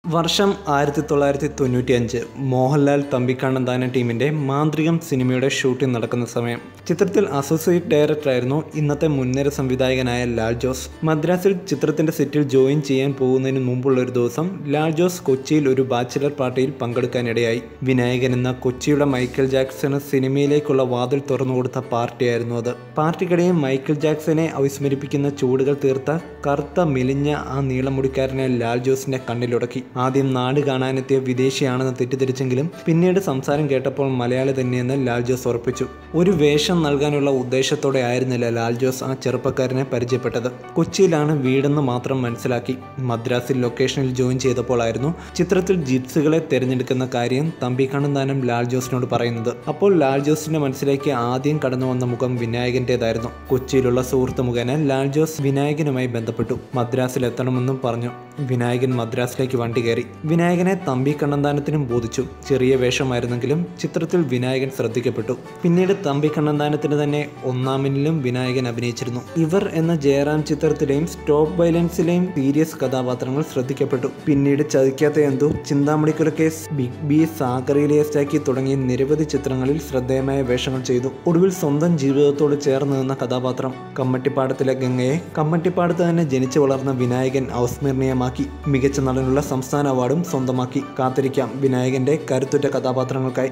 വർഷം ആയിരത്തി തൊള്ളായിരത്തി തൊണ്ണൂറ്റി അഞ്ച് മോഹൻലാൽ തമ്പിക്കണ്ണന്താന ടീമിന്റെ മാന്ത്രികം സിനിമയുടെ ഷൂട്ടിംഗ് നടക്കുന്ന സമയം ചിത്രത്തിൽ അസോസിയേറ്റ് ഡയറക്ടറായിരുന്നു ഇന്നത്തെ മുൻനിര സംവിധായകനായ ലാൽ ജോസ് മദ്രാസിൽ ചിത്രത്തിന്റെ സെറ്റിൽ ജോയിൻ ചെയ്യാൻ പോകുന്നതിന് മുമ്പുള്ള ഒരു ദിവസം ലാൽ ജോസ് കൊച്ചിയിൽ ഒരു ബാച്ചിലർ പാർട്ടിയിൽ പങ്കെടുക്കാനിടയായി വിനായകൻ എന്ന കൊച്ചിയുടെ മൈക്കൽ ജാക്സണ് സിനിമയിലേക്കുള്ള വാതിൽ തുറന്നുകൊടുത്ത പാർട്ടിയായിരുന്നു അത് പാർട്ടിക്കിടയിൽ മൈക്കൽ ജാക്സനെ അവിസ്മരിപ്പിക്കുന്ന ചൂടുകൾ തീർത്ത കറുത്ത മെലിഞ്ഞ ആ നീളമുടിക്കാരനെ ലാൽ ജോസിന്റെ കണ്ണിലുടക്കി ആദ്യം നാട് കാണാനെത്തിയ വിദേശിയാണെന്ന് തെറ്റിദ്ധരിച്ചെങ്കിലും പിന്നീട് സംസാരം കേട്ടപ്പോൾ മലയാളി തന്നെയെന്ന് ലാൽ ജോസ് ഉറപ്പിച്ചു ഒരു വേഷം നൽകാനുള്ള ഉദ്ദേശത്തോടെ ആയിരുന്നില്ല ലാൽ ജോസ് ആ ചെറുപ്പക്കാരനെ പരിചയപ്പെട്ടത് കൊച്ചിയിലാണ് വീടെന്ന് മാത്രം മനസ്സിലാക്കി മദ്രാസിൽ ലൊക്കേഷനിൽ ജോയിൻ ചെയ്തപ്പോഴായിരുന്നു ചിത്രത്തിൽ ജിപ്സുകളെ തിരഞ്ഞെടുക്കുന്ന കാര്യം തമ്പി കണ്ണന്താനം ലാൽ ജോസിനോട് പറയുന്നത് അപ്പോൾ ലാൽ ജോസിന്റെ മനസ്സിലേക്ക് ആദ്യം കടന്നു വന്ന മുഖം വിനായകന്റേതായിരുന്നു കൊച്ചിയിലുള്ള സുഹൃത്ത് മുഖേന ലാൽ ജോസ് വിനായകനുമായി ബന്ധപ്പെട്ടു മദ്രാസിൽ എത്തണമെന്നും പറഞ്ഞു വിനായകൻ മദ്രാസിലേക്ക് വണ്ടി കയറി വിനായകനെ തമ്പി കണ്ണന്താനത്തിനും ബോധിച്ചു ചെറിയ വേഷമായിരുന്നെങ്കിലും ചിത്രത്തിൽ വിനായകൻ ശ്രദ്ധിക്കപ്പെട്ടു പിന്നീട് തമ്പി കണ്ണന്താനത്തിന് തന്നെ ഒന്നാമിനിലും വിനായകൻ അഭിനയിച്ചിരുന്നു ഇവർ എന്ന ജയറാം ചിത്രത്തിലെയും സ്റ്റോപ്പ് വയലൻസിലെയും സീരിയസ് കഥാപാത്രങ്ങൾ ശ്രദ്ധിക്കപ്പെട്ടു പിന്നീട് ചതിക്കാത്ത എന്തോ ചിന്താമണിക്കുല കേസ് ബിഗ് ബി സാഗറിയിലെ സ്റ്റാക്കി തുടങ്ങിയ നിരവധി ചിത്രങ്ങളിൽ ശ്രദ്ധേയമായ വേഷങ്ങൾ ചെയ്തു ഒടുവിൽ സ്വന്തം ജീവിതത്തോട് ചേർന്ന് നിന്ന കഥാപാത്രം കമ്മട്ടിപ്പാടത്തിലെ ഗംഗയെ കമ്മട്ടിപ്പാടത്ത് തന്നെ ജനിച്ചു വളർന്ന വിനായകൻ അവസ്മരണീയമാക്കി മികച്ച നടനുള്ള സംസ്ഥാന അവാർഡും സ്വന്തമാക്കി കാത്തിരിക്കാം വിനായകന്റെ കരുത്തുറ്റ കഥാപാത്രങ്ങൾക്കായി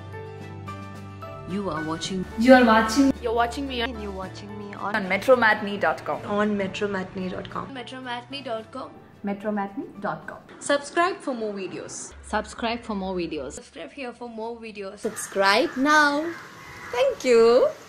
You are watching You are watching You're watching me on you're watching me on, on metromatney.com. on metromatney.com. metromatney.com. Metromatney.com. Subscribe for more videos. Subscribe for more videos. Subscribe here for more videos. Subscribe now. Thank you.